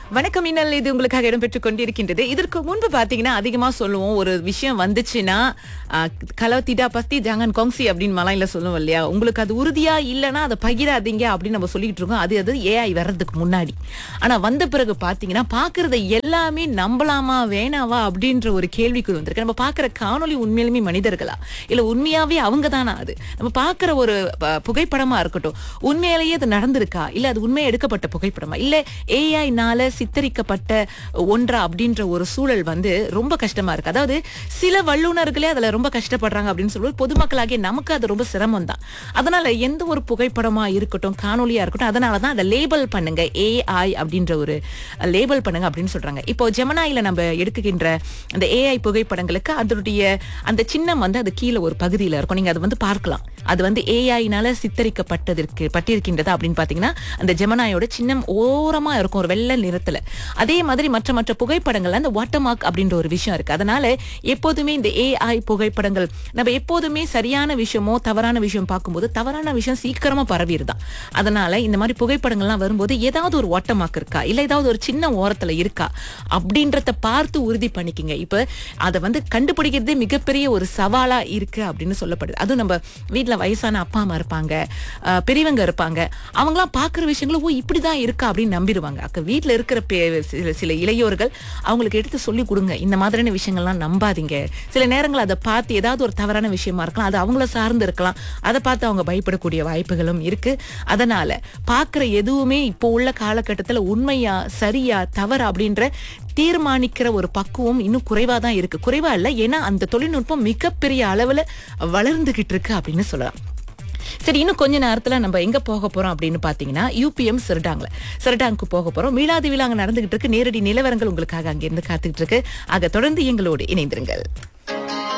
வணக்கம் இன்னல் இது உங்களுக்காக இடம்பெற்றுக் கொண்டிருக்கின்றது இதற்கு முன்பு பாத்தீங்கன்னா அதிகமா சொல்லுவோம் ஒரு விஷயம் வந்துச்சுன்னா கலவத்திடா பஸ்தி ஜாங்கன் கொங்சி அப்படின்னு மலையில சொல்லுவோம் இல்லையா உங்களுக்கு அது உறுதியா இல்லைன்னா அதை பகிராதீங்க அப்படின்னு நம்ம சொல்லிட்டு இருக்கோம் அது அது ஏஐ வர்றதுக்கு முன்னாடி ஆனா வந்த பிறகு பாத்தீங்கன்னா பாக்குறத எல்லாமே நம்பலாமா வேணாவா அப்படின்ற ஒரு கேள்விக்குள் வந்திருக்கு நம்ம பாக்குற காணொளி உண்மையிலுமே மனிதர்களா இல்ல உண்மையாவே அவங்க தானா அது நம்ம பாக்குற ஒரு ப- புகைப்படமா இருக்கட்டும் உண்மையிலேயே அது நடந்திருக்கா இல்ல அது உண்மையா எடுக்கப்பட்ட புகைப்படமா இல்ல ஏஐனால சித்தரிக்கப்பட்ட ஒன்றா அப்படின்ற ஒரு சூழல் வந்து ரொம்ப கஷ்டமா இருக்கு அதாவது சில வல்லுநர்களே அதுல ரொம்ப கஷ்டப்படுறாங்க அப்படின்னு சொல்லுவது பொதுமக்களாகிய நமக்கு அது ரொம்ப சிரமம் தான் அதனால எந்த ஒரு புகைப்படமா இருக்கட்டும் காணொலியா இருக்கட்டும் அதனாலதான் அதை லேபிள் பண்ணுங்க ஏஐ அப்படின்ற ஒரு லேபிள் பண்ணுங்க அப்படின்னு சொல்றாங்க இப்போ ஜெமனாயில நம்ம எடுக்குகின்ற அந்த ஏஐ புகைப்படங்களுக்கு அதனுடைய அந்த சின்னம் வந்து அது கீழே ஒரு பகுதியில இருக்கும் நீங்க அதை வந்து பார்க்கலாம் அது வந்து ஏஐனால சித்தரிக்கப்பட்டதற்கு பட்டிருக்கின்றது அப்படின்னு பாத்தீங்கன்னா அந்த ஜெமனாயோட சின்னம் ஓரமா இருக்கும் ஒரு வெள்ளை நிறத்துல அதே மாதிரி மற்ற மற்ற புகைப்படங்கள்ல அந்த வாட்டர் மார்க் அப்படின்ற ஒரு விஷயம் இருக்கு அதனால எப்போதுமே இந்த ஏஐ புகைப்படங்கள் நம்ம எப்போதுமே சரியான விஷயமோ தவறான விஷயம் பார்க்கும்போது தவறான விஷயம் சீக்கிரமா பரவிடுதான் அதனால இந்த மாதிரி புகைப்படங்கள்லாம் வரும்போது ஏதாவது ஒரு வாட்டர் மார்க் இருக்கா இல்ல ஏதாவது ஒரு சின்ன ஓரத்துல இருக்கா அப்படின்றத பார்த்து உறுதி பண்ணிக்கங்க இப்ப அதை வந்து கண்டுபிடிக்கிறதே மிகப்பெரிய ஒரு சவாலா இருக்கு அப்படின்னு சொல்லப்படுது அதுவும் நம்ம வீட்ல வயசான அப்பா அம்மா இருப்பாங்க அஹ் பெரியவங்க இருப்பாங்க அவங்களாம் பாக்குற விஷயங்களும் ஓ இப்படிதான் இருக்கா அப்படின்னு நம்பிடுவாங்க அக்க வீட்ல இருக்கிற பே- சில சில இளையோர்கள் அவங்களுக்கு எடுத்து சொல்லி கொடுங்க இந்த மாதிரியான விஷயங்கள்லாம் நம்பாதீங்க சில நேரங்கள் அதை பார்த்து ஏதாவது ஒரு தவறான விஷயமா இருக்கலாம் அது அவங்கள சார்ந்து இருக்கலாம் அதை பார்த்து அவங்க பயப்படக்கூடிய வாய்ப்புகளும் இருக்கு அதனால பாக்குற எதுவுமே இப்போ உள்ள காலகட்டத்துல உண்மையா சரியா தவறா அப்படின்ற தீர்மானிக்கிற ஒரு பக்குவம் இன்னும் குறைவா தான் இருக்கு குறைவா இல்ல ஏன்னா அந்த தொழில்நுட்பம் மிகப்பெரிய அளவுல வளர்ந்துகிட்டு இருக்கு அப்படின்னு சொல்லலாம் சரி இன்னும் கொஞ்ச நேரத்துல நம்ம எங்க போக போறோம் அப்படின்னு பாத்தீங்கன்னா யூபிஎம் சிறுடாங்ல சிறுடாங்க்கு போக போறோம் மீளாதி விழா அங்க நடந்துகிட்டு இருக்கு நேரடி நிலவரங்கள் உங்களுக்காக அங்க இருந்து காத்துக்கிட்டு இருக்கு ஆக தொடர்ந்து எங்களோடு இணைந்திருங்கள்